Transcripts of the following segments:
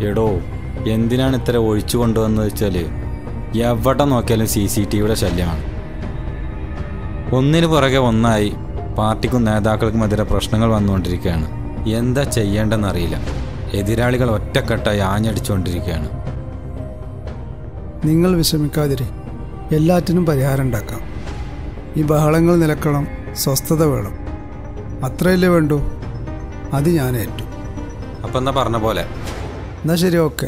എടോ എന്തിനാണ് ഇത്ര ഒഴിച്ചു കൊണ്ടുവന്നത് വെച്ചാൽ എവിടെ നോക്കിയാലും സി സി ടി വിയുടെ ശല്യമാണ് ഒന്നിനു പുറകെ ഒന്നായി പാർട്ടിക്കും നേതാക്കൾക്കും എതിരെ പ്രശ്നങ്ങൾ വന്നുകൊണ്ടിരിക്കുകയാണ് എന്താ ചെയ്യേണ്ടെന്നറിയില്ല എതിരാളികൾ ഒറ്റക്കെട്ടായി ആഞ്ഞടിച്ചുകൊണ്ടിരിക്കുകയാണ് നിങ്ങൾ വിഷമിക്കാതിരി എല്ലാറ്റിനും പരിഹാരം ഉണ്ടാക്കാം ഈ ബഹളങ്ങൾ നിലക്കണം സ്വസ്ഥത വേണം അത്രയല്ലേ വേണ്ടൂ അത് ഞാൻ ഏറ്റു അപ്പം എന്നാ പറഞ്ഞ പോലെ എന്നാ ശരി ഓക്കെ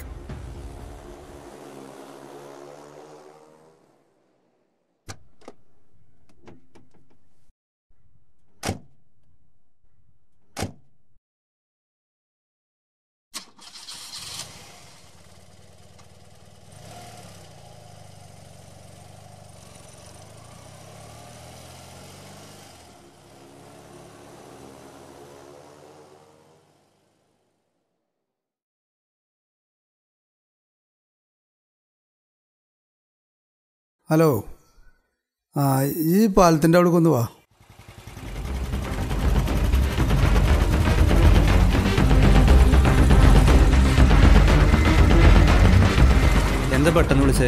ഹലോ ആ ഈ പാലത്തിൻ്റെ അവിടെ ഒന്ന് വാ എന്താ പെട്ടെന്ന് വിളിച്ചേ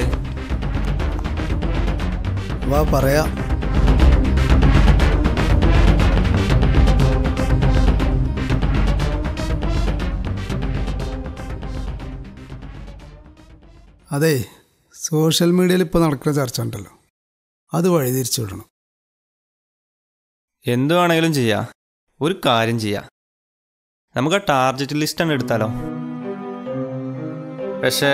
വാ പറയാം അതെ സോഷ്യൽ മീഡിയയിൽ ഇപ്പോൾ നടക്കുന്ന ചർച്ച ഉണ്ടല്ലോ അത് വഴിതിരിച്ചു വിടണം എന്ത് വേണമെങ്കിലും ചെയ്യാം ഒരു കാര്യം ചെയ്യാം നമുക്ക് ആ ടാർഗറ്റ് ലിസ്റ്റ് ആണ് എടുത്താലോ പക്ഷേ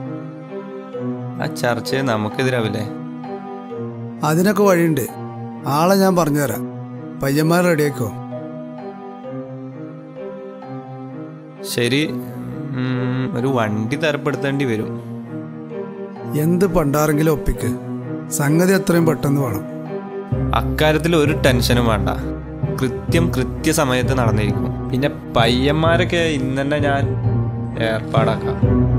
ആ ചർച്ചയെ നമുക്കെതിരാവില്ലേ അതിനൊക്കെ വഴിയുണ്ട് ആളെ ഞാൻ പറഞ്ഞുതരാം പയ്യന്മാർ റെഡിയാക്കോ ശരി ഉം, ഒരു വണ്ടി തരപ്പെടുത്തേണ്ടി വരും എന്ത് പണ്ടാരെങ്കിലും ഒപ്പിക്ക് സംഗതി അത്രയും പെട്ടെന്ന് വേണം അക്കാര്യത്തിൽ ഒരു ടെൻഷനും വേണ്ട കൃത്യം കൃത്യസമയത്ത് നടന്നിരിക്കും പിന്നെ പയ്യന്മാരൊക്കെ ഇന്ന് തന്നെ ഞാൻ ഏർപ്പാടാക്കാം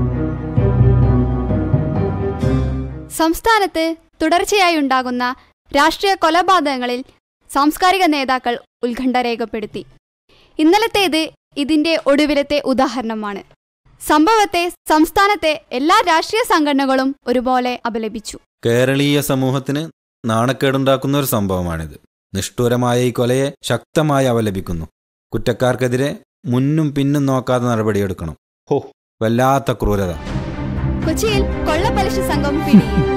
സംസ്ഥാനത്ത് തുടർച്ചയായി ഉണ്ടാകുന്ന രാഷ്ട്രീയ കൊലപാതകങ്ങളിൽ സാംസ്കാരിക നേതാക്കൾ ഉത്കണ്ഠ രേഖപ്പെടുത്തി ഇന്നലത്തേത് ഇതിന്റെ ഒടുവിലത്തെ ഉദാഹരണമാണ് സംഭവത്തെ സംസ്ഥാനത്തെ എല്ലാ രാഷ്ട്രീയ സംഘടനകളും ഒരുപോലെ അപലപിച്ചു കേരളീയ സമൂഹത്തിന് നാണക്കേടുണ്ടാക്കുന്ന ഒരു സംഭവമാണിത് നിഷ്ഠൂരമായ ഈ കൊലയെ ശക്തമായി അപലപിക്കുന്നു കുറ്റക്കാർക്കെതിരെ മുന്നും പിന്നും നോക്കാതെ നടപടിയെടുക്കണം ഹോ വല്ലാത്ത ക്രൂരത കൊച്ചിയിൽ കൊള്ളപ്പലിശ സംഘം പിടിയിൽ